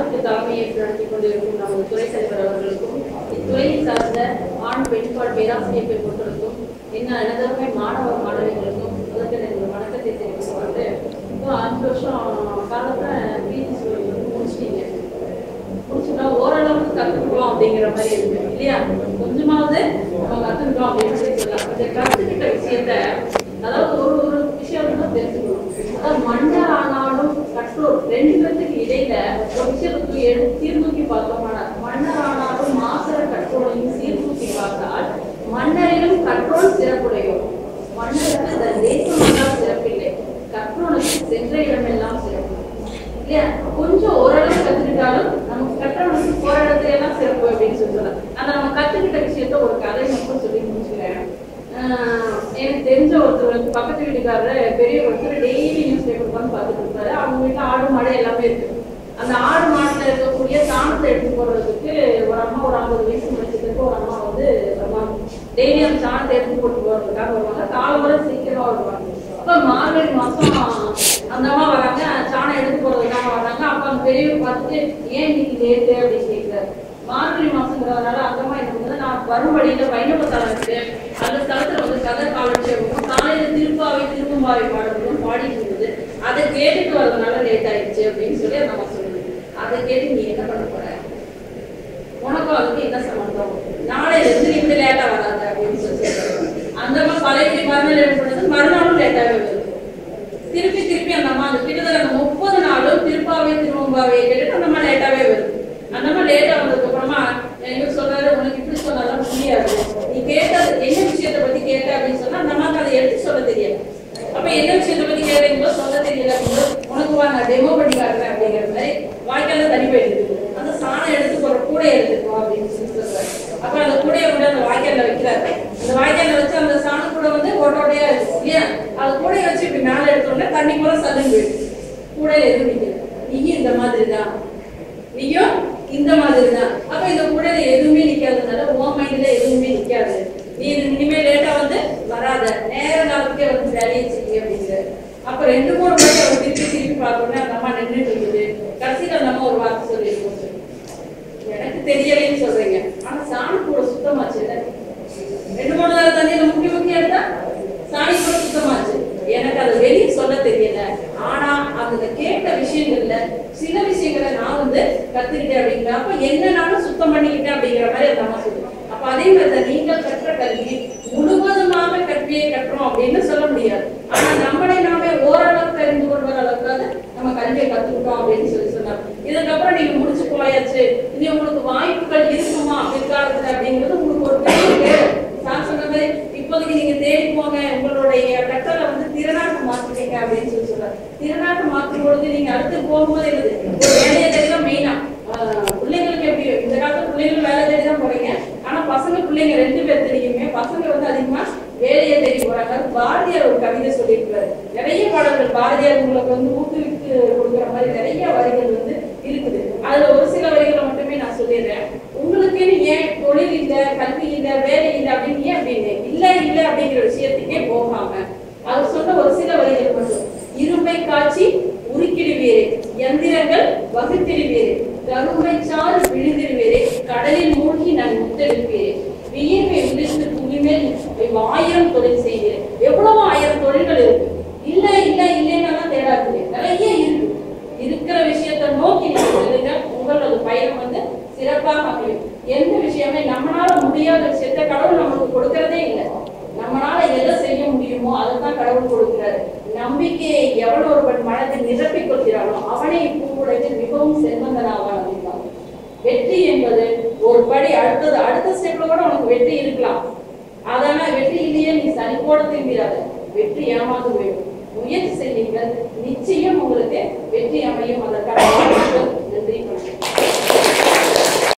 பாடத்திற்கு தலைமையேற்று நடத்தி கொண்டிருக்கும் நமது துறை தலைவர் அவர்களுக்கும் இத்துறையை சார்ந்த ஆண் பெண்பால் பேராசிரியர் பெண்களுக்கும் என்ன எனதருமை மாணவ மாணவிகளுக்கும் அதற்கு எனது வணக்கத்தை தெரிவித்துக் கொண்டு இப்போ அஞ்சு வருஷம் காலத்தில் பிஜி முடிச்சிட்டீங்க முடிச்சுட்டா ஓரளவுக்கு கத்துக்கிட்டோம் அப்படிங்கிற மாதிரி இருக்கு இல்லையா கொஞ்சமாவது நம்ம கத்துக்கிட்டோம் அப்படின்னு சொல்லி சொல்லலாம் இந்த கத்துக்கிட்ட விஷயத்த அதாவது ஒரு ஒரு விஷயம் வந்து தெரிஞ்சுக்கணும் அதாவது மன்னர் ஆனாலும் கற்றோர் ரெண்டு பேர்த்துக்கு இடையில ஒரு விஷயத்துக்கு எடுத்து சீர்தூக்கி பார்த்தோம்னா மன்னர் ஆனாலும் மாசர கற்றோரையும் சீர்தூக்கி பார்த்தால் மன்னரிலும் கற்றோர் சிறப்புடையோர் மன்னருக்கு இந்த தேசம் எல்லாம் சிறப்பில்லை கற்றோனுக்கு சென்ற இடமெல்லாம் சிறப்பு இல்லையா கொஞ்சம் ஓரளவு கத்துக்கிட்டாலும் நமக்கு கற்றவனுக்கு போற இடத்துல எல்லாம் சிறப்பு அப்படின்னு சொல்லி சொல்லலாம் அந்த நம்ம கத்துக்கிட்ட விஷயத்த ஒரு கதை மட்டும் சொல்லி முடிச்சுக்கிறேன் ஆஹ் எனக்கு தெரிஞ்ச ஒருத்தர் வந்து பக்கத்து வீட்டுக்காரரு பெரிய ஒருத்தர் டெய்லி நியூஸ் பேப்பர் உட்காந்து பார்த்துட்டு இருப்பாரு அவங்க வீட்டுல ஆடு மாடு எல்லாமே இருக்கு அந்த ஆடு மாட்டுல இருக்கக்கூடிய சாணத்தை எடுத்து போடுறதுக்கு ஒரு அம்மா ஒரு ஐம்பது வயசு முடிச்சதுக்கு ஒரு அம்மா வந்து வருவாங்க டெய்லி அந்த சாணத்தை எடுத்து போட்டு போறதுக்காக வருவாங்க காலம்பரம் சீக்கிரமா வருவாங்க அப்ப மார்கழி மாசம் அந்த அம்மா வராங்க சாணம் எடுத்து போறதுக்காக வராங்க அப்ப அந்த பெரியவர் பார்த்துட்டு ஏன் இன்னைக்கு லேட்டு அப்படின்னு கேட்கிறாரு மார்கழி மாசங்கிறதுனால அந்த அம்மா என்ன பண்ணுது நான் வரும் வழியில வைணவத்தலம் இருக்கு அந்த ஸ்தலத்துல வந்து கதை காலட்சேபமும் காலையில திருப்பாவை திருப்பம்பாவை பாடல்களும் பாடிட்டு இருந்தது அதை கேட்டுட்டு வரதுனால லேட் ஆயிடுச்சு அப்படின்னு சொல்லி அந்த அம்மா சொல்லுது அதை கேட்டு நீ என்ன பண்ண போற உனக்கும் அதுக்கு என்ன சம்பந்தம் நாளையில இருந்து நீ இப்படி லேட்டா வராத அப்படின்னு சொல்லி சொல்றாங்க. அந்த அம்மா பழையபடி மறுநாள் என்ன பண்ணுது மறுநாளும் லேட்டாவே வருது திருப்பி திருப்பி அந்த அம்மா அந்த கிட்டத்தட்ட அந்த முப்பது நாளும் திருப்பாவை திருவம்பாவை கேட்டுட்டு அந்த அம்மா லேட்டாவே வருது அந்த அம்மா லேட்டா வந்ததுக்கு அப்புறமா எங்க சொல்றாரு உனக்கு இப்படி சொன்னாதான் முடியாது நீ கேட்டது என்ன விஷயத்தை பத்தி கேட்ட அப்படின்னு சொன்னா அந்த அம்மாக்கு அதை எடுத்து சொல்ல தெரியாது அப்ப என்ன விஷயத்தை பத்தி கேட்டீங்களோ சொல்ல தெரியல அப்படிங்களோ உனக்கு வா நான் டெமோ பண்ணி காட்டுறேன் அப்படிங்கிற மாதிரி வாய்க்கால தண்ணி போயிட்டு அந்த சாணம் எடுத்து போற கூடை எடுத்துக்கோ அப்படின்னு சொல்லி சொல்றாரு அப்ப அந்த கூடையை கொண்டு அந்த வாய்க்கால்ல வைக்கிறாரு அந்த வாய்க்கால்ல வச்சு அந்த சாணம் கூட வந்து ஓட்டோட்டையா இருக்கு இல்லையா அது கூடையை வச்சு இப்படி மேல எடுத்தோடனே தண்ணி கூட சல்லுன்னு போயிடுது கூடையில எதுவும் நிக்கல நீயும் இந்த மாதிரி தான் நீயும் இந்த மாதிரி தான் அப்ப இந்த கூடையில எதுவுமே நிக்காதனால உன் மைண்ட்ல எதுவுமே நிக்காது நீ இது இனிமே லேட்டா வந்து வராத நேர காலத்துக்கே வந்து வேலையை செய்ய அப்படிங்கிற அப்ப ரெண்டு மூணு மணி அவர் திருப்பி திருப்பி பார்த்தோன்னே அந்த அம்மா நின்றுட்டு இருக்குது கடைசியில அந்த அம்மா ஒரு வார்த்தை சொல்லியிருக்கோம் எனக்கு தெரியலைன்னு சொல்றீங்க ஆனா சாணி கூட சுத்தமாச்சு இல்ல ரெண்டு மூணு தடவை தண்ணியில முக்கி முக்கி எடுத்தா சாணி கூட சுத்தமாச்சு எனக்கு அது வெளியே சொல்ல தெரியல ஆனா அதுல கேட்ட விஷயங்கள்ல சில விஷயங்களை நான் வந்து கத்துக்கிட்டேன் அப்படிங்கிற அப்ப என்ன நானும் சுத்தம் பண்ணிக்கிட்டேன் அப்படிங்கிற மாதிரி அந்த அம்மா சொல்லுவேன் அப்ப அதே மாதிரி தான் நீங்கள் கற்ற கல்வி முழுவதுமாக கல்வியை கற்றோம் அப்படின்னு சொல்ல முடியாது ஆனா நம்மளை நாமே ஓரளவுக்கு தெரிந்து கொள்வது அளவுக்கு நம்ம கல்வியை கத்துக்கிட்டோம் அப்படின்னு சொல்லி சொன்னாங்க இதுக்கப்புறம் நீங்க முடிச்சு போயாச்சு இனி உங்களுக்கு வாய்ப்புகள் இருக்குமா பிற்காலத்துல அப்படிங்கிறது உங்களுக்கு ஒரு பெரிய கேடு. சார் சொன்ன மாதிரி இப்போதைக்கு நீங்க தேடி போங்க உங்களுடைய கற்றலை வந்து திறனாக மாத்திட்டீங்க அப்படின்னு சொல்லி சொல்றாரு திறனாக மாற்றும் பொழுது நீங்க அடுத்து போகும்போது என்னது ஒரு வேலையை தேடி தான் மெயினா பிள்ளைங்களுக்கு எப்படி இந்த காலத்துல பிள்ளைகள் வேலை தேடி தான் போறீங்க ஆனா பசங்க பிள்ளைங்க ரெண்டு பேர் தெரியுமே பசங்க வந்து அதிகமா வேலையை தேடி போறாங்க பாரதியார் ஒரு கவிதை சொல்லியிருக்காரு நிறைய பாடல்கள் பாரதியார் உங்களுக்கு வந்து ஊக்குவித்து கொடுக்குற மாதிரி நிறைய வரிகள் வந்து இருக்குது அதுல ஒரு சில வரிகளை மட்டுமே நான் சொல்லிடுறேன் உங்களுக்குன்னு ஏன் தொழில் இல்ல கல்வி இல்ல வேலை இல்ல அப்படின்னு ஏன் அப்படின்னு இல்ல இல்ல அப்படிங்கிற விஷயத்துக்கே போகாம அவர் சொன்ன ஒரு சில வரிகள் மட்டும் இரும்பை காய்ச்சி உருக்கிடுவீரே எந்திரங்கள் வகுத்திடுவீரே கரும்பை சாறு விழுந்திடுவீரே கடலில் மூழ்கி நான் முத்தெடுப்பீரே வியர்வை உதிர்ந்து பூமிமேல் ஆயிரம் தொழில் செய்கிறேன் எவ்வளவு ஆயிரம் தொழில்கள் இருக்கு இல்ல இல்ல இல்லைன்னா தேடாதீங்க நிறைய இருக்கு இருக்கிற விஷயத்தை நோக்கி நீங்க செல்லுங்க உங்களோட பயணம் வந்து சிறப்பாக அமையும் எந்த விஷயமே நம்மளால முடியாத விஷயத்த கடவுள் நமக்கு கொடுக்கறதே இல்லை நம்மளால எதை செய்ய முடியுமோ அதுதான் கடவுள் கொடுக்கிறாரு நம்பிக்கையை எவன் ஒருவன் மனதில் நிரப்பிக் கொள்கிறானோ அவனை இப்பூவுலகில் மிகவும் செல்வந்தனாவான் அப்படின்பாங்க வெற்றி என்பது ஒரு படி அடுத்தது அடுத்த ஸ்டெப்ல கூட உனக்கு வெற்றி இருக்கலாம் அதனால வெற்றி இல்லையே நீ சனி போட திரும்பிடாத வெற்றி ஏமாந்து போயிடும் முயற்சி செய்யுங்கள் நிச்சயம் உங்களுக்கு வெற்றி அமையும் அதற்கான வாழ்த்துக்கள். நன்றி வணக்கம்